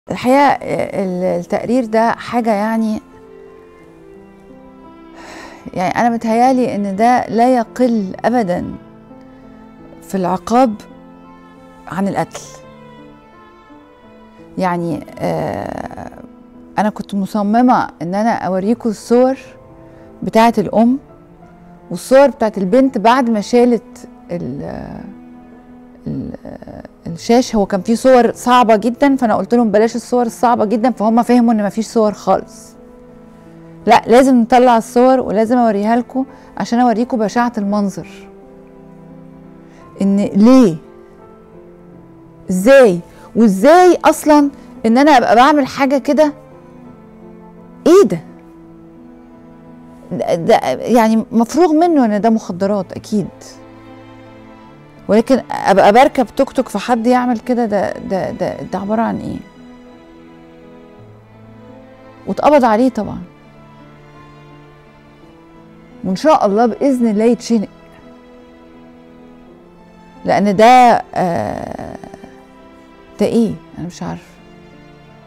الحقيقه ال- التقرير ده حاجه يعني يعني انا متهيالي ان ده لا يقل ابدا في العقاب عن القتل يعني آه انا كنت مصممه ان انا اوريكم الصور بتاعه الام والصور بتاعه البنت بعد ما شالت ال ال الشاشه هو كان فيه صور صعبه جدا فانا قلت لهم بلاش الصور الصعبه جدا فهم فهموا ان مفيش صور خالص لا لازم نطلع الصور ولازم اوريها لكم عشان اوريكم بشاعه المنظر ان ليه ازاي وازاي اصلا ان انا ابقى بعمل حاجه كده ايه ده ده- ده يعني مفروغ منه ان ده مخدرات اكيد ولكن ابقى بركب توك توك فحد يعمل كده ده ده ده ده عباره عن ايه واتقبض عليه طبعا وان شاء الله باذن الله يتشنق لان ده آه ده ايه انا مش عارفه